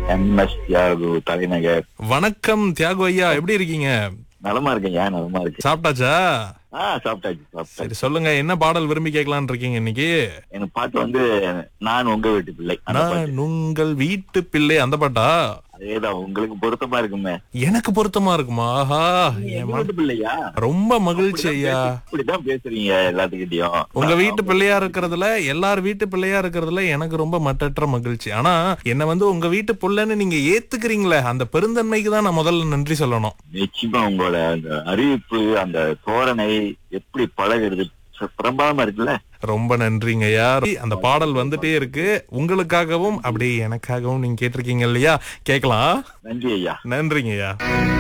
M S Thiyagu தலைநகர் வணக்கம் தியாகு ஐயா எப்படி இருக்கீங்க நலமா இருக்கேன் ஏன் நலமா இருக்கு சாப்பிட்டாச்சா ஆ சாப்பிட்டாச்சு சாப்பிட்டாச்சு சரி சொல்லுங்க என்ன பாடல் விரும்பி கேட்கலாம்னு இருக்கீங்க இன்னைக்கு எனக்கு பாட்டு வந்து நான் உங்க வீட்டு பிள்ளை அந்த பாட்டு. நான் உங்கள் வீட்டு பிள்ளை அந்த பாட்டா அதேதான் உங்களுக்கு பொருத்தமா இருக்குமே எனக்கு பொருத்தமா இருக்குமா ஆஹா எங்க என் மன- வீட்டு பிள்ளையா ரொம்ப மகிழ்ச்சி ஐயா இப்படிதான் பேசுறீங்க எல்லாத்துக்கிட்டையும் உங்க வீட்டு பிள்ளையா இருக்கிறதுல எல்லார் வீட்டு பிள்ளையா இருக்கிறதுல எனக்கு ரொம்ப மட்டற்ற மகிழ்ச்சி ஆனா என்ன வந்து உங்க வீட்டு புள்ளன்னு நீங்க ஏத்துக்கிறீங்களே அந்த பெருந்தன்மைக்கு தான் நான் முதல்ல நன்றி சொல்லணும் நிச்சயமா உங்களோட அந்த அறிவிப்பு அந்த தோரணை எப்படி பழகுறது ச- பிரமாதமா இருக்குல்ல ரொம்ப நன்றிங்க ஐயா அந்த பாடல் வந்துட்டே இருக்கு உங்களுக்காகவும் அப்படியே எனக்காகவும் நீங்க கேட்டிருக்கீங்க இல்லையா கேட்கலாம் நன்றி ஐயா நன்றிங்க ஐயா